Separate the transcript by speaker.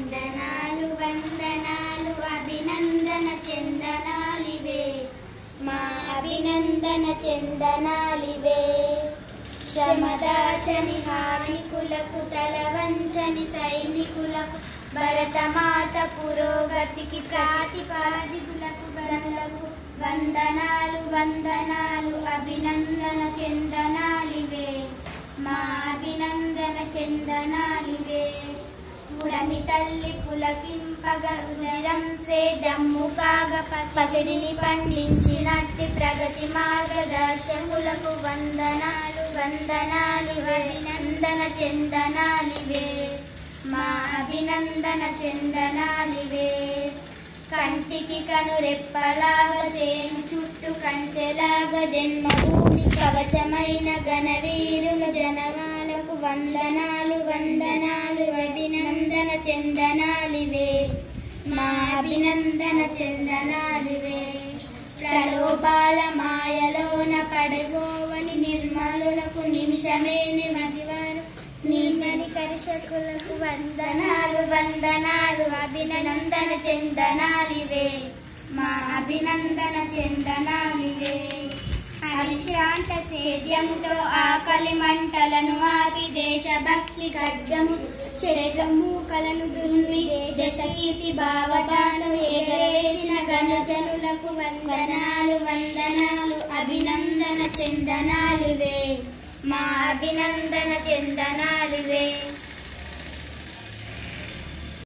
Speaker 1: వందనాలు వందనాలు అభినందన చందనాలివే మా అభినందన చందనాలివే శ్రమదాచని హానికులకు తలవంచని సైనికులకు భరతమాత పురోగతికి ప్రాతిపాదికులకు గనులకు వందనాలు వందనాలు అభినందన చందనాలివే మా అభినందన చందనాలివే ఉడమి తల్లి పులకింపగ రుదిరం స్వేదమ్ము కాగ పసిడిని పండించినట్టి ప్రగతి మార్గదర్శకులకు వందనాలు వందనాలు అభినందన చందనాలివే మా అభినందన చందనాలివే కంటికి కను రెప్పలాగా చేను చుట్టూ కంచెలాగా జన్మభూమి కవచమైన ఘనవీరుల జనమాలకు వందనాలు వందనాలు అభినందన చందనాలివే మా అభినందన చందనాలివే ప్రలోభాల మాయలోన పడిపోవని నిర్మలులకు నిమిషమే మదివారు నీమని కరిషకులకు వందనాలు వందనాలు అభినందన చందనాలివే మా అభినందన చందనాలివే అవిశ్రాంత సేద్యంతో ఆకలి మంటలను ఆపి దేశభక్తి ఖడ్గము శరగమూకలను దున్ని దేశకీర్తి భావటాను ఎగరేసిన గణజనులకు వందనాలు వందనాలు అభినందన చందనాలివే మా అభినందన చందనాలివే